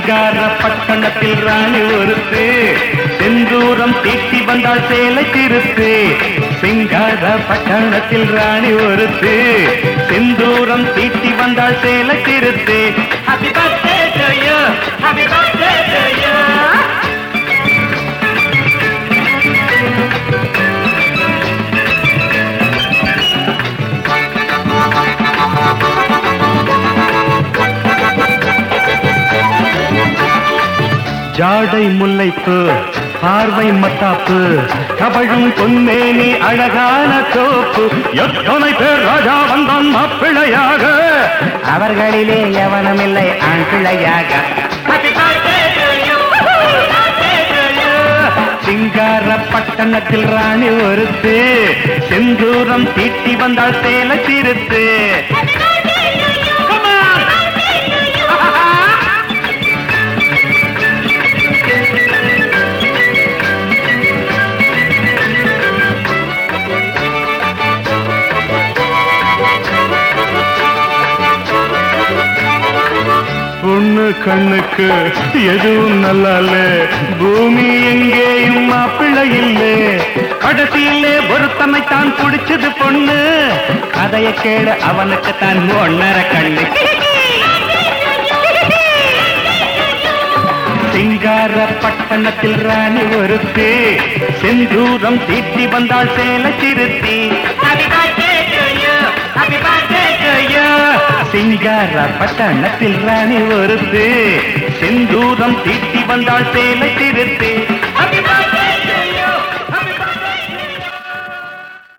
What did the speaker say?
சிங்கார பட்டணத்தில் ராணி ஒருத்து செந்தூரம் தீட்டி வந்தால் சேலை திருத்து சிங்கார பட்டணத்தில் ராணி ஒருத்து செந்தூரம் தீட்டி வந்தால் சேலை திருத்து happy birthday to you happy birthday to you ஜாடை முல்லைப்பு பார்வை மத்தாப்பு கபழும் பொன்மேனி அழகான தோப்பு எத்தனை பேர் ராஜா வந்தான் மாப்பிள்ளையாக அவர்களிலே எவனுமில்லை ஆண் பிள்ளையாக சிங்கார பட்டணத்தில் ராணி ஒருத்து செந்தூரம் தீட்டி வந்தால் சேல சிறுத்து Come on! பொண்ணு கண்ணுக்கு எதுவும் நல்லால பூமி எங்கேயும் மாப்பிள்ளை இல்லே கடைசியிலே ஒருத்தனை தான் பிடிச்சது பொண்ணு கதைய கேடு அவனுக்கு தான் ஒன்னர கண்ணு சிங்கார பட்டணத்தில் ராணி ஒருத்தி செந்தூரம் தீட்டி வந்தாள் சேல சிறுத்தி சிங்கார பட்டணத்தில் ராணி ஒருத்தி செந்தூரம் தீட்டி வந்தாள் சேல சிறுத்தி